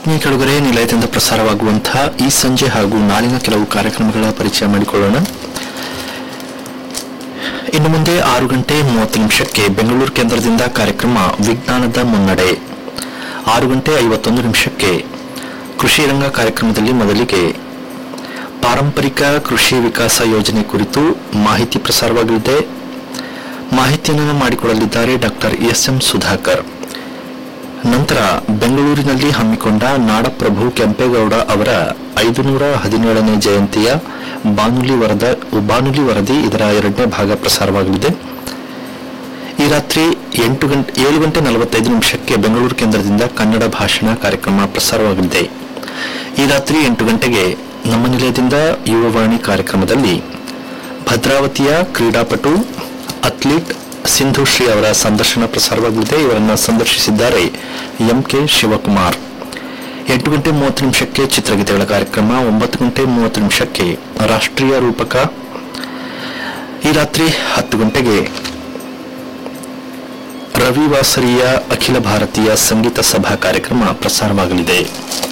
ಆತ್ಮೀಯ ಕೆಳಗರೆ ನಿಲಯದಿಂದ ಪ್ರಸಾರವಾಗುವಂತಹ ಈ ಸಂಜೆ ಹಾಗೂ ನಾಳಿನ ಕೆಲವು ಕಾರ್ಯಕ್ರಮಗಳ ಪರಿಚಯ ಮಾಡಿಕೊಳ್ಳೋಣ ಇನ್ನು ಮುಂದೆ ಆರು ಗಂಟೆ ಮೂವತ್ತು ನಿಮಿಷಕ್ಕೆ ಬೆಂಗಳೂರು ಕೇಂದ್ರದಿಂದ ಕಾರ್ಯಕ್ರಮ ವಿಜ್ಞಾನದ ಮುನ್ನಡೆ ಆರು ಗಂಟೆ ಐವತ್ತೊಂದು ನಿಮಿಷಕ್ಕೆ ಕೃಷಿ ರಂಗ ಕಾರ್ಯಕ್ರಮದಲ್ಲಿ ಮೊದಲಿಗೆ ಪಾರಂಪರಿಕ ಕೃಷಿ ವಿಕಾಸ ಯೋಜನೆ ಕುರಿತು ಮಾಹಿತಿ ಪ್ರಸಾರವಾಗಲಿದೆ ಮಾಹಿತಿಯನ್ನು ಮಾಡಿಕೊಡಲಿದ್ದಾರೆ ಡಾಕ್ಟರ್ ಎಸ್ ಎಂ ಸುಧಾಕರ್ ನಂತರ ಬೆಂಗಳೂರಿನಲ್ಲಿ ಹಮ್ಮಿಕೊಂಡ ನಾಡಪ್ರಭು ಕೆಂಪೇಗೌಡ ಅವರ ಐದುನೂರ ಹದಿನೇಳನೇ ಜಯಂತಿಯ ಬಾನುಲಿ ವರದ ಬಾನುಲಿ ವರದಿ ಇದರ ಎರಡನೇ ಭಾಗ ಪ್ರಸಾರವಾಗಲಿದೆ ಈ ರಾತ್ರಿ ಎಂಟು ಗಂಟೆ ಏಳು ಗಂಟೆ ನಲವತ್ತೈದು ನಿಮಿಷಕ್ಕೆ ಬೆಂಗಳೂರು ಕೇಂದ್ರದಿಂದ ಕನ್ನಡ ಭಾಷಣ ಕಾರ್ಯಕ್ರಮ ಪ್ರಸಾರವಾಗಲಿದೆ ಈ ರಾತ್ರಿ ಎಂಟು ಗಂಟೆಗೆ ನಮ್ಮ ನಿಲಯದಿಂದ ಯುವವಾಣಿ ಕಾರ್ಯಕ್ರಮದಲ್ಲಿ ಭದ್ರಾವತಿಯ ಕ್ರೀಡಾಪಟು ಅಥ್ಲೀಟ್ ಸಿಂಧು ಶ್ರೀ ಅವರ ಸಂದರ್ಶನ ಪ್ರಸಾರವಾಗಲಿದೆ ಇವರನ್ನ ಸಂದರ್ಶಿಸಿದ್ದಾರೆ ಎಂ ಕೆ ಶಿವಕುಮಾರ್ ಎಂಟು ಗಂಟೆ ಮೂವತ್ತು ನಿಮಿಷಕ್ಕೆ ಚಿತ್ರಗೀತೆಗಳ ಕಾರ್ಯಕ್ರಮ ಒಂಬತ್ತು ಗಂಟೆ ಮೂವತ್ತು ನಿಮಿಷಕ್ಕೆ ರಾಷ್ಟ್ರೀಯ ರೂಪಕ ಈ ರಾತ್ರಿ ಹತ್ತು ಗಂಟೆಗೆ ರವಿವಾಸರಿಯ ಅಖಿಲ ಭಾರತೀಯ ಸಂಗೀತ ಸಭಾ ಕಾರ್ಯಕ್ರಮ ಪ್ರಸಾರವಾಗಲಿದೆ